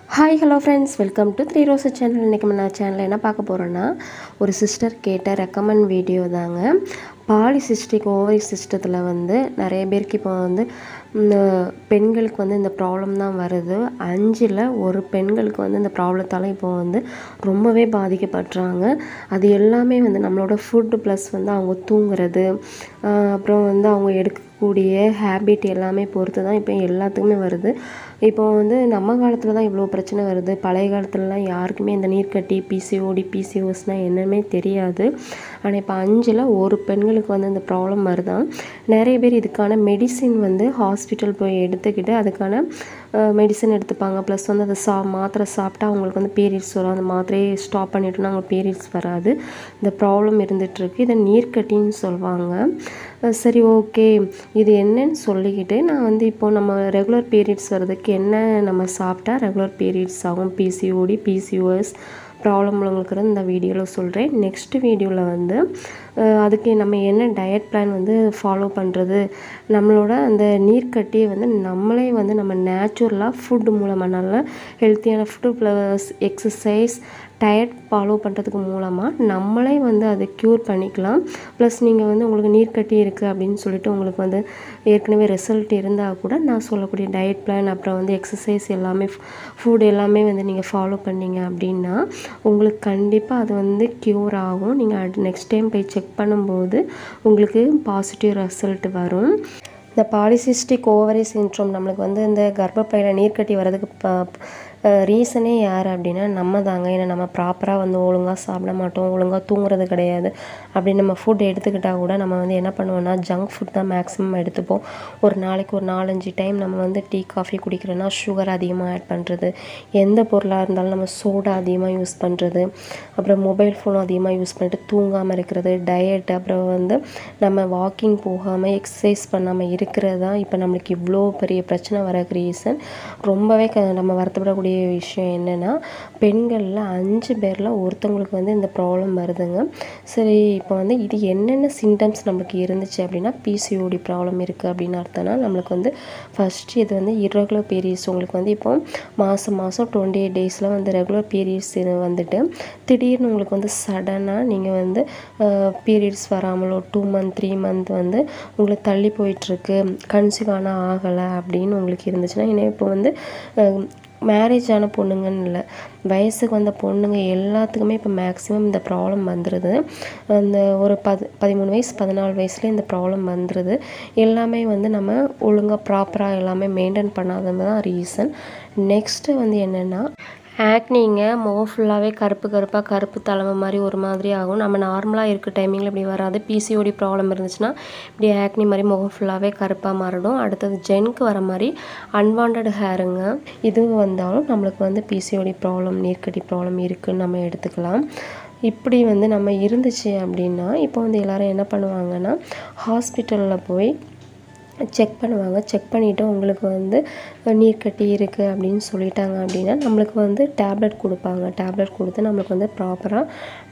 hi hello friends welcome to three rose channel இன்றைக்கி நம்ம நான் சேனலில் என்ன பார்க்க போகிறோன்னா ஒரு சிஸ்டர் கேட்ட ரெக்கமெண்ட் வீடியோ தாங்க பாலிசிஸ்டிக் ஓவரி சிஸ்டத்தில் வந்து நிறைய பேருக்கு இப்போ வந்து இந்த பெண்களுக்கு வந்து இந்த ப்ராப்ளம் தான் வருது அஞ்சில் ஒரு பெண்களுக்கு வந்து இந்த ப்ராப்ளத்தால் இப்போ வந்து ரொம்பவே பாதிக்கப்படுறாங்க அது எல்லாமே வந்து நம்மளோட ஃபுட்டு ப்ளஸ் வந்து அவங்க தூங்குறது ஆஹ் அப்புறம் வந்து அவங்க எடுக்கக்கூடிய ஹேபிட் எல்லாமே பொறுத்து தான் இப்போ எல்லாத்துக்குமே வருது இப்போ வந்து நம்ம காலத்தில் தான் இவ்வளோ பிரச்சனை வருது பழைய காலத்துலலாம் யாருக்குமே இந்த நீர்க்கட்டி பிசிஓடி பிசிஓஸ்னால் என்னன்னே தெரியாது ஆனால் இப்போ அஞ்சில் ஒரு பெண்களுக்கு வந்து இந்த ப்ராப்ளம் வருதான் நிறைய பேர் இதுக்கான மெடிசின் வந்து ஹாஸ்பிட்டல் போய் எடுத்துக்கிட்டு அதுக்கான மெடிசன் எடுத்துப்பாங்க ப்ளஸ் வந்து அதை சா மாத்திரை சாப்பிட்டா அவங்களுக்கு வந்து பீரியட்ஸ் வரும் அந்த மாத்திரையை ஸ்டாப் பண்ணிட்டோன்னா அவங்களுக்கு பீரியட்ஸ் வராது இந்த ப்ராப்ளம் இருந்துகிட்ருக்கு இதை நீர்க்கட்டின்னு சொல்லுவாங்க அஹ் சரி ஓகே இது என்னன்னு சொல்லிக்கிட்டு நான் வந்து இப்போ நம்ம ரெகுலர் பீரியட்ஸ் வர்றதுக்கு என்ன நம்ம சாப்பிட்டா ரெகுலர் பீரியட்ஸ் ஆகும் பிசிஓடி பிசிஓஎஸ் ப்ராப்ளம் உள்ளவங்களுக்கு இந்த வீடியோவில் சொல்கிறேன் நெக்ஸ்ட் வீடியோவில் வந்து அஹ் அதுக்கு நம்ம என்ன டயட் பிளான் வந்து ஃபாலோ பண்ணுறது நம்மளோட அந்த நீர்க்கட்டியை வந்து நம்மளே வந்து நம்ம நேச்சுரலாக ஃபுட் மூலமாக நல்ல ஹெல்த்தியான food plus exercise diet follow பண்ணுறதுக்கு மூலமாக நம்மளே வந்து அதை க்யூர் பண்ணிக்கலாம் ப்ளஸ் நீங்கள் வந்து உங்களுக்கு நீர்க்கட்டி இருக்குது அப்படின்னு சொல்லிட்டு உங்களுக்கு வந்து ஏற்கனவே ரிசல்ட் இருந்தால் கூட நான் சொல்லக்கூடிய டயட் பிளான் அப்புறம் வந்து எக்ஸசைஸ் எல்லாமே ஃபுட் எல்லாமே வந்து நீங்கள் ஃபாலோ பண்ணீங்க அப்படின்னா உங்களுக்கு கண்டிப்பாக அது வந்து க்யூர் ஆகும் நீங்கள் அது நெக்ஸ்ட் டைம் போய் செக் பண்ணும்போது உங்களுக்கு பாசிட்டிவ் ரிசல்ட் வரும் இந்த பாலிசிஸ்டிக் ஓவரி சின்ட்ரோம் நம்மளுக்கு வந்து இந்த கர்ப்பப்பையில் நீர்க்கட்டி வர்றதுக்கு ரீசனே யார் அப்படின்னா நம்ம தாங்க ஏன்னா நம்ம ப்ராப்பராக வந்து ஒழுங்காக சாப்பிட மாட்டோம் ஒழுங்காக தூங்குறது கிடையாது அப்படி நம்ம ஃபுட் எடுத்துக்கிட்டால் கூட நம்ம வந்து என்ன பண்ணுவோம்னா ஜங்க் ஃபுட் தான் மேக்ஸிமம் எடுத்துப்போம் ஒரு நாளைக்கு ஒரு நாலஞ்சு டைம் நம்ம வந்து டீ காஃபி குடிக்கிறோன்னா சுகர் அதிகமாக ஆட் பண்ணுறது எந்த பொருளாக இருந்தாலும் நம்ம சோடா அதிகமாக யூஸ் பண்ணுறது அப்புறம் மொபைல் ஃபோன் அதிகமாக யூஸ் பண்ணிட்டு தூங்காமல் இருக்கிறது டயட் அப்புறம் வந்து நம்ம வாக்கிங் போகாமல் எக்ஸசைஸ் பண்ணாமல் இருக்கிறது தான் இப்போ நம்மளுக்கு இவ்வளோ பெரிய பிரச்சனை வரக்கு ரீசன் ரொம்பவே க நம்ம வருத்தப்படக்கூடிய விஷயம் என்னென்னா பெண்களில் அஞ்சு பேரில் ஒருத்தவங்களுக்கு வந்து இந்த ப்ராப்ளம் வருதுங்க சரி இப்போ வந்து இது என்னென்ன சிம்டம்ஸ் நம்மளுக்கு இருந்துச்சு அப்படின்னா பிசிஓடி ப்ராப்ளம் இருக்குது அப்படின்னு அர்த்தம்னா நம்மளுக்கு வந்து ஃபஸ்ட்டு இது வந்து இரகுலர் பீரியட்ஸ் உங்களுக்கு வந்து இப்போ மாதம் மாதம் டுவெண்ட்டி எயிட் டேஸில் வந்து ரெகுலர் பீரியட்ஸ் இது வந்துட்டு திடீர்னு உங்களுக்கு வந்து சடனாக நீங்கள் வந்து பீரியட்ஸ் வராமல் ஒரு டூ மந்த் த்ரீ மந்த் வந்து உங்களுக்கு தள்ளி போயிட்டுருக்கு கன்சீவ் ஆனால் ஆகலை அப்படின்னு உங்களுக்கு இருந்துச்சுன்னா ஏன்னா இப்போ வந்து மேரேஜ் ஆன பொண்ணுங்கன்னு இல்லை வயசுக்கு வந்த பொண்ணுங்க எல்லாத்துக்குமே இப்போ மேக்ஸிமம் இந்த ப்ராப்ளம் வந்துடுது அந்த ஒரு பது பதிமூணு வயசு பதினாலு வயசுல இந்த ப்ராப்ளம் வந்துடுது எல்லாமே வந்து நம்ம ஒழுங்காக ப்ராப்பராக எல்லாமே மெயின்டைன் பண்ணாதது தான் ரீசன் நெக்ஸ்ட்டு வந்து என்னென்னா ஆக்னிங்க முகம் ஃபுல்லாகவே கருப்பு கருப்பாக கருப்பு தலைமை மாதிரி ஒரு மாதிரி ஆகும் நம்ம நார்மலாக இருக்க டைமிங்கில் இப்படி வராது பிசிஓடி ப்ராப்ளம் இருந்துச்சுன்னா இப்படி ஆக்னி மாதிரி முகம் ஃபுல்லாகவே கருப்பாக மாறிடும் அடுத்தது ஜென்க்கு வர மாதிரி அன்வான்ட் ஹேருங்க இது வந்தாலும் நம்மளுக்கு வந்து பிசிஓடி ப்ராப்ளம் நீர்க்கட்டி ப்ராப்ளம் இருக்குதுன்னு நம்ம எடுத்துக்கலாம் இப்படி வந்து நம்ம இருந்துச்சு அப்படின்னா இப்போ வந்து எல்லோரும் என்ன பண்ணுவாங்கன்னா ஹாஸ்பிட்டலில் போய் செக் பண்ணுவாங்க செக் பண்ணிவிட்டு உங்களுக்கு வந்து நீர்க்கட்டி இருக்குது அப்படின்னு சொல்லிட்டாங்க அப்படின்னா நம்மளுக்கு வந்து டேப்லெட் கொடுப்பாங்க டேப்லெட் கொடுத்து நம்மளுக்கு வந்து ப்ராப்பராக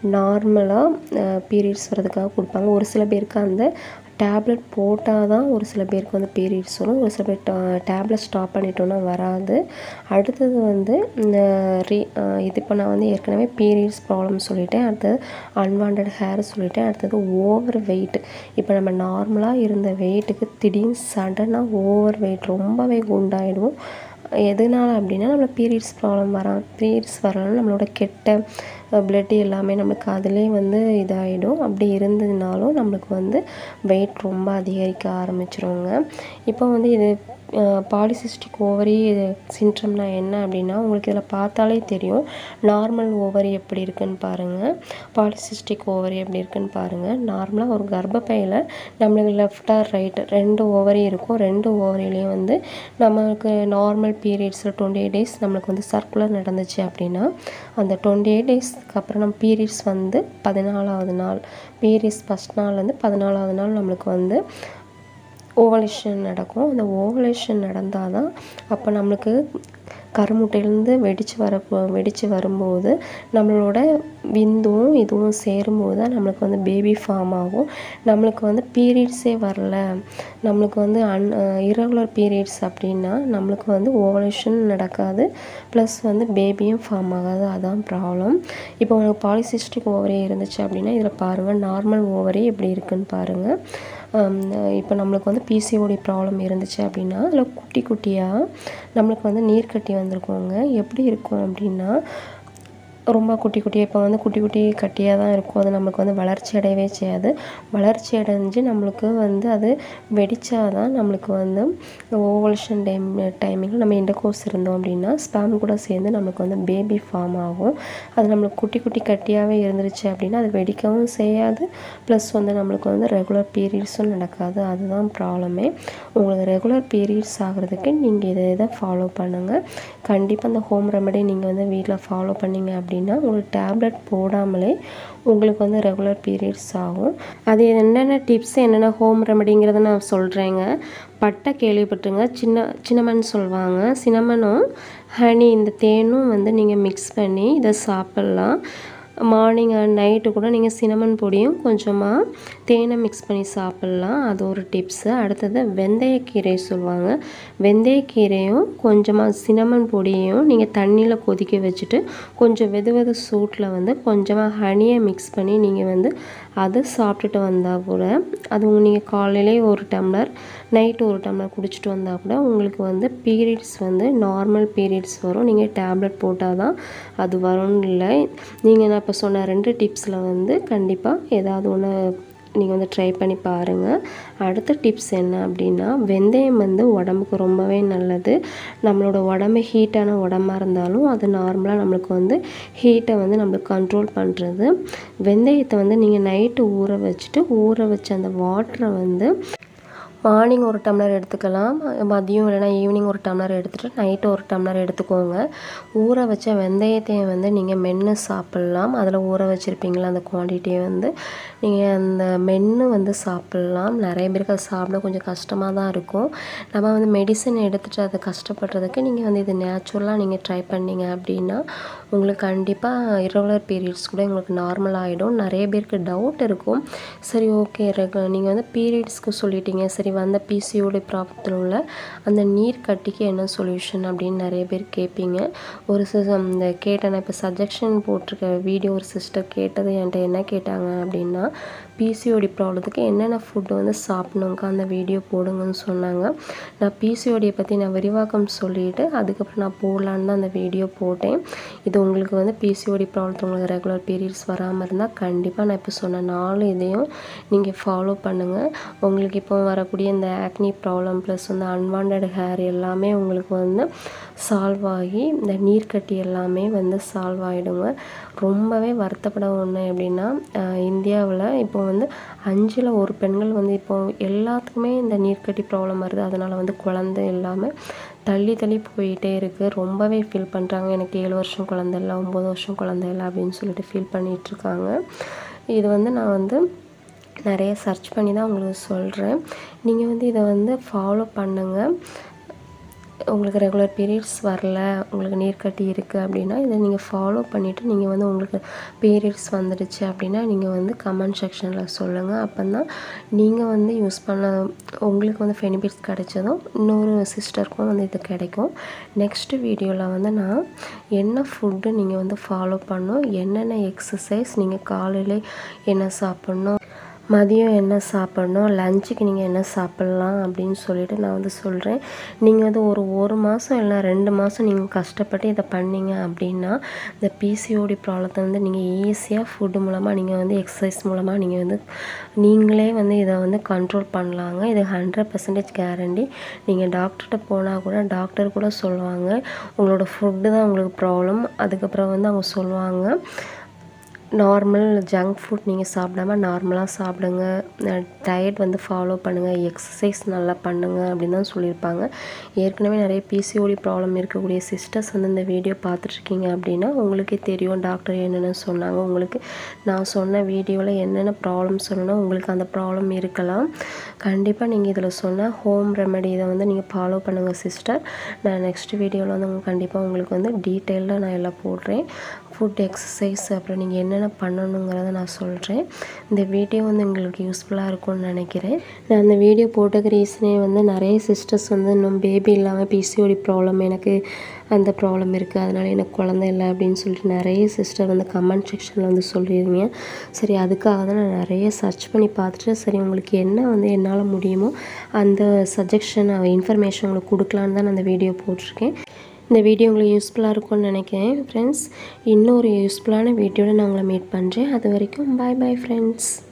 நார்மலாக பீரியட்ஸ் வர்றதுக்காக கொடுப்பாங்க ஒரு சில பேருக்கு அந்த டேப்லெட் போட்டால் தான் ஒரு சில பேருக்கு வந்து பீரியட்ஸ் வரும் ஒரு சில பேர் டேப்லெட் ஸ்டாப் பண்ணிட்டோன்னா வராது அடுத்தது வந்து இந்த ரீ இது இப்போ நான் வந்து ஏற்கனவே பீரியட்ஸ் ப்ராப்ளம் சொல்லிட்டேன் அடுத்தது அன்வான்ட் ஹேர் சொல்லிட்டேன் அடுத்தது ஓவர் வெயிட் இப்போ நம்ம நார்மலாக இருந்த வெயிட்டுக்கு திடீர்னு சடனாக ஓவர் வெயிட் ரொம்பவே குண்டாயிடுவோம் எதனால் அப்படின்னா நம்மள பீரியட்ஸ் ப்ராப்ளம் வரா பீரியட்ஸ் வரலன்னா நம்மளோட கெட்ட பிளட் எல்லாமே நம்மளுக்கு அதிலே வந்து இதாகிடும் அப்படி இருந்ததுனாலும் நம்மளுக்கு வந்து வெயிட் ரொம்ப அதிகரிக்க ஆரம்பிச்சிருங்க இப்போ வந்து இது பாலிசிஸ்டிக் ஓவரி சின்ட்ரம்னா என்ன அப்படின்னா உங்களுக்கு இதில் பார்த்தாலே தெரியும் நார்மல் ஓவரி எப்படி இருக்குன்னு பாருங்கள் பாலிசிஸ்டிக் ஓவரி எப்படி இருக்குன்னு பாருங்கள் நார்மலாக ஒரு கர்ப்பப்பையில் நம்மளுக்கு லெஃப்டாக ரைட் ரெண்டு ஓவரி இருக்கும் ரெண்டு ஓவரிலையும் வந்து நம்மளுக்கு நார்மல் பீரியட்ஸில் டுவெண்ட்டி எயிட் டேஸ் நம்மளுக்கு வந்து சர்க்குலர் நடந்துச்சு அப்படின்னா அந்த டுவெண்ட்டி எயிட் டேஸ்க்கு அப்புறம் நம்ம பீரியட்ஸ் வந்து பதினாலாவது நாள் பீரியட்ஸ் ஃபஸ்ட் நாள் வந்து பதினாலாவது நாள் நம்மளுக்கு வந்து ஓவலேஷன் நடக்கும் அந்த ஓவலேஷன் நடந்தால் தான் அப்போ நம்மளுக்கு கருமுட்டையிலேருந்து வெடித்து வர வெடித்து வரும்போது நம்மளோட விந்தும் இதுவும் சேரும்போது தான் நம்மளுக்கு வந்து பேபி ஃபார்ம் ஆகும் நம்மளுக்கு வந்து பீரியட்ஸே வரல நம்மளுக்கு வந்து அன் இரகுலர் பீரியட்ஸ் அப்படின்னா நம்மளுக்கு வந்து ஓவலேஷன் நடக்காது ப்ளஸ் வந்து பேபியும் ஃபார்ம் ஆகாது அதான் ப்ராப்ளம் இப்போ உங்களுக்கு பாலிசிஸ்டிக் ஓவரி இருந்துச்சு அப்படின்னா இதில் பாருங்கள் நார்மல் ஓவரி எப்படி இருக்குன்னு பாருங்கள் இப்போ நம்மளுக்கு வந்து பிசிஓடி ப்ராப்ளம் இருந்துச்சு அப்படின்னா அதில் குட்டி குட்டியாக நம்மளுக்கு வந்து நீர்க்கட்டி வந்திருக்கோங்க எப்படி இருக்கும் அப்படின்னா ரொம்ப குட்டி குட்டியாக இப்போ வந்து குட்டி குட்டி கட்டியாக தான் இருக்கும் அது நம்மளுக்கு வந்து வளர்ச்சி அடையவே செய்யாது வளர்ச்சி அடைஞ்சு நம்மளுக்கு வந்து அது வெடித்தா தான் நம்மளுக்கு வந்து ஓவலேஷன் டைம் டைமிங்கில் நம்ம இண்டகோர்ஸ் இருந்தோம் அப்படின்னா ஸ்பேம் கூட சேர்ந்து நம்மளுக்கு வந்து பேபி ஃபார்ம் ஆகும் அது நம்மளுக்கு குட்டி குட்டி கட்டியாகவே இருந்துருச்சு அப்படின்னா அது வெடிக்கவும் செய்யாது ப்ளஸ் வந்து நம்மளுக்கு வந்து ரெகுலர் பீரியட்ஸும் நடக்காது அதுதான் ப்ராப்ளமே உங்களுக்கு ரெகுலர் பீரியட்ஸ் ஆகிறதுக்கு நீங்கள் இதை இதை ஃபாலோ பண்ணுங்கள் கண்டிப்பாக அந்த ஹோம் ரெமெடி நீங்கள் வந்து வீட்டில் ஃபாலோ பண்ணீங்க அப்படின்னா உங்களுக்கு டேப்லெட் போடாமலே உங்களுக்கு வந்து ரெகுலர் பீரியட்ஸ் ஆகும் அது என்னென்ன டிப்ஸ் என்னென்ன ஹோம் ரெமெடிங்கிறத நான் சொல்கிறேங்க பட்டை கேள்விப்பட்டுங்க சின்ன சின்னமன் சொல்லுவாங்க சின்னமனும் ஹனி இந்த தேனும் வந்து நீங்கள் மிக்ஸ் பண்ணி இதை சாப்பிட்லாம் மார்னிங் அண்ட் நைட்டு கூட நீங்கள் சினமன் பொடியும் கொஞ்சமாக தேனை மிக்ஸ் பண்ணி சாப்பிட்லாம் அது ஒரு டிப்ஸு அடுத்தது வெந்தயக்கீரை சொல்லுவாங்க வெந்தயக்கீரையும் கொஞ்சமாக சினமன் பொடியையும் நீங்கள் தண்ணியில் கொதிக்க வச்சுட்டு கொஞ்சம் வெது வெது சூட்டில் வந்து கொஞ்சமாக ஹனியை மிக்ஸ் பண்ணி நீங்கள் வந்து அதை சாப்பிட்டுட்டு வந்தால் கூட அது நீங்கள் காலையிலே ஒரு டம்ளர் நைட்டு ஒரு டம்ளர் குடிச்சிட்டு வந்தால் கூட உங்களுக்கு வந்து பீரியட்ஸ் வந்து நார்மல் பீரியட்ஸ் வரும் நீங்கள் டேப்லெட் போட்டால் தான் அது வரும்னு இல்லை நீங்கள் நான் இப்போ சொன்ன ரெண்டு டிப்ஸில் வந்து கண்டிப்பாக ஏதாவது ஒன்று நீங்கள் வந்து ட்ரை பண்ணி பாருங்கள் அடுத்த டிப்ஸ் என்ன அப்படின்னா வெந்தயம் வந்து உடம்புக்கு ரொம்பவே நல்லது நம்மளோட உடம்பு ஹீட்டான உடம்பா இருந்தாலும் அது நார்மலாக நம்மளுக்கு வந்து ஹீட்டை வந்து நம்மளுக்கு கண்ட்ரோல் பண்ணுறது வெந்தயத்தை வந்து நீங்கள் நைட்டு ஊற வச்சுட்டு ஊற வச்ச அந்த வாட்டரை வந்து மார்னிங் ஒரு டம்ளர் எடுத்துக்கலாம் மதியம் இல்லைனா ஈவினிங் ஒரு டம்ளர் எடுத்துகிட்டு நைட்டு ஒரு டம்ளர் எடுத்துக்கோங்க ஊற வச்ச வெந்தயத்தையும் வந்து நீங்கள் மென்று சாப்பிட்லாம் அதில் ஊற வச்சுருப்பீங்களா அந்த குவான்டிட்டியை வந்து நீங்கள் அந்த மென்று வந்து சாப்பிட்லாம் நிறைய பேருக்கு அது சாப்பிட கொஞ்சம் கஷ்டமாக தான் இருக்கும் நம்ம வந்து மெடிசன் எடுத்துகிட்டு அதை கஷ்டப்படுறதுக்கு நீங்கள் வந்து இது நேச்சுரலாக நீங்கள் ட்ரை பண்ணீங்க அப்படின்னா உங்களுக்கு கண்டிப்பாக இரகுலர் பீரியட்ஸ் கூட உங்களுக்கு நார்மல் ஆகிடும் நிறைய பேருக்கு டவுட் இருக்கும் சரி ஓகே ரெகு நீங்கள் வந்து பீரியட்ஸ்க்கு சொல்லிட்டீங்க சரி வந்த பிசிஓடி ப்ராப்ளத்தில் உள்ள அந்த நீர் கட்டிக்கு என்ன சொல்யூஷன் அப்படின்னு நிறைய பேர் கேட்பீங்க ஒரு சிஸ் இந்த கேட்டேன் இப்போ சஜெக்ஷன் போட்டிருக்க வீடியோ ஒரு சிஸ்டர் கேட்டது என்கிட்ட என்ன கேட்டாங்க அப்படின்னா பிசிஓடி ப்ராப்ளத்துக்கு என்னென்ன ஃபுட்டு வந்து சாப்பிடணுங்க அந்த வீடியோ போடுங்கன்னு சொன்னாங்க நான் பிசிஓடியை பற்றி நான் விரிவாக்கம் சொல்லிவிட்டு அதுக்கப்புறம் நான் போடலான்னு தான் அந்த வீடியோ போட்டேன் இது உங்களுக்கு வந்து பிசிஓடி ப்ராப்ளத்து உங்களுக்கு ரெகுலர் பீரியட்ஸ் வராமல் இருந்தால் கண்டிப்பாக நான் இப்போ சொன்ன நாலு இதையும் நீங்கள் ஃபாலோ பண்ணுங்கள் உங்களுக்கு இப்போ வரக்கூடிய இந்த ஆக்னி ப்ராப்ளம் ப்ளஸ் வந்து அன்வான்ட் ஹேர் எல்லாமே உங்களுக்கு வந்து சால்வ் ஆகி இந்த நீர்க்கட்டி எல்லாமே வந்து சால்வ் ஆகிடுங்க ரொம்பவே வருத்தப்பட ஒன்று எப்படின்னா இந்தியாவில் இப்போ வந்து அஞ்சில் ஒரு பெண்கள் வந்து இப்போ எல்லாத்துக்குமே இந்த நீர்க்கட்டி ப்ராப்ளம் வருது அதனால் வந்து குழந்தை இல்லாமல் தள்ளி தள்ளி போயிட்டே இருக்குது ரொம்பவே ஃபீல் பண்ணுறாங்க எனக்கு ஏழு வருஷம் குழந்தை இல்லை ஒம்பது வருஷம் குழந்தை இல்லை அப்படின்னு சொல்லிட்டு ஃபீல் பண்ணிகிட்ருக்காங்க இது வந்து நான் வந்து நிறைய சர்ச் பண்ணி தான் உங்களுக்கு சொல்கிறேன் நீங்கள் வந்து இதை வந்து ஃபாலோ பண்ணுங்கள் உங்களுக்கு ரெகுலர் பீரியட்ஸ் வரல உங்களுக்கு நீர்க்கட்டி இருக்குது அப்படின்னா இதை நீங்கள் ஃபாலோ பண்ணிவிட்டு நீங்கள் வந்து உங்களுக்கு பீரியட்ஸ் வந்துடுச்சு அப்படின்னா நீங்கள் வந்து கமெண்ட் செக்ஷனில் சொல்லுங்கள் அப்போ தான் நீங்கள் வந்து யூஸ் பண்ண உங்களுக்கு வந்து பெனிஃபிட்ஸ் கிடைச்சதும் இன்னொரு சிஸ்டருக்கும் வந்து இது கிடைக்கும் நெக்ஸ்ட்டு வீடியோவில் வந்து நான் என்ன ஃபுட்டு நீங்கள் வந்து ஃபாலோ பண்ணணும் என்னென்ன எக்ஸசைஸ் நீங்கள் காலையில் என்ன சாப்பிட்ணும் மதியம் என்ன சாப்பிட்ணும் லஞ்சுக்கு நீங்கள் என்ன சாப்பிட்லாம் அப்படின்னு சொல்லிட்டு நான் வந்து சொல்கிறேன் நீங்கள் வந்து ஒரு ஒரு மாதம் இல்லை ரெண்டு மாதம் நீங்கள் கஷ்டப்பட்டு இதை பண்ணீங்க அப்படின்னா இந்த பிசிஓடி ப்ராப்ளத்தை வந்து நீங்கள் ஈஸியாக ஃபுட்டு மூலமாக நீங்கள் வந்து எக்ஸசைஸ் மூலமாக நீங்கள் வந்து நீங்களே வந்து இதை வந்து கண்ட்ரோல் பண்ணலாங்க இது ஹண்ட்ரட் பர்சன்டேஜ் கேரண்டி நீங்கள் டாக்டர்கிட்ட போனால் கூட டாக்டர் கூட சொல்லுவாங்க உங்களோட ஃபுட்டு தான் உங்களுக்கு ப்ராப்ளம் அதுக்கப்புறம் வந்து அவங்க சொல்லுவாங்க நார்மல் ஜங்க் ஃபுட் நீங்கள் சாப்பிடாம நார்மலாக சாப்பிடுங்க டயட் வந்து ஃபாலோ பண்ணுங்கள் எக்ஸசைஸ் நல்லா பண்ணுங்கள் அப்படின்னு தான் சொல்லியிருப்பாங்க ஏற்கனவே நிறைய பிசிஓடி ப்ராப்ளம் இருக்கக்கூடிய சிஸ்டர்ஸ் வந்து இந்த வீடியோ பார்த்துட்ருக்கீங்க அப்படின்னா உங்களுக்கே தெரியும் டாக்டர் என்னென்ன சொன்னாங்க உங்களுக்கு நான் சொன்ன வீடியோவில் என்னென்ன ப்ராப்ளம் சொன்னேனோ உங்களுக்கு அந்த ப்ராப்ளம் இருக்கலாம் கண்டிப்பாக நீங்கள் இதில் சொன்ன ஹோம் ரெமெடி இதை வந்து நீங்கள் ஃபாலோ பண்ணுங்கள் சிஸ்டர் நான் நெக்ஸ்ட் வீடியோவில் வந்து உங்களுக்கு கண்டிப்பாக உங்களுக்கு வந்து டீட்டெயிலாக நான் எல்லாம் போடுறேன் ஃபுட் எக்ஸசைஸ் அப்புறம் நீங்கள் என்னென்ன பண்ணணுங்கிறத நான் சொல்கிறேன் இந்த வீடியோ வந்து உங்களுக்கு யூஸ்ஃபுல்லாக இருக்கும்னு நினைக்கிறேன் நான் அந்த வீடியோ போட்டதுக்கு ரீசனே வந்து நிறைய சிஸ்டர்ஸ் வந்து இன்னும் பேபி இல்லாமல் பிசிஓடி ப்ராப்ளம் எனக்கு அந்த ப்ராப்ளம் இருக்குது அதனால் எனக்கு குழந்தை இல்லை அப்படின்னு சொல்லிட்டு நிறைய சிஸ்டர் வந்து கமெண்ட் செக்ஷனில் வந்து சொல்லிடுவீங்க சரி அதுக்காக தான் நான் நிறைய சர்ச் பண்ணி பார்த்துட்டு சரி உங்களுக்கு என்ன வந்து என்னால் முடியுமோ அந்த சஜெக்ஷன் இன்ஃபர்மேஷன் உங்களுக்கு கொடுக்கலான்னு தான் நான் அந்த வீடியோ போட்டிருக்கேன் இந்த வீடியோ உங்களுக்கு யூஸ்ஃபுல்லாக இருக்கும்னு நினைக்கிறேன் ஃப்ரெண்ட்ஸ் இன்னொரு யூஸ்ஃபுல்லான வீடியோவில் நான் உங்களை மீட் பண்ணுறேன் அது வரைக்கும் பாய் பாய் ஃப்ரெண்ட்ஸ்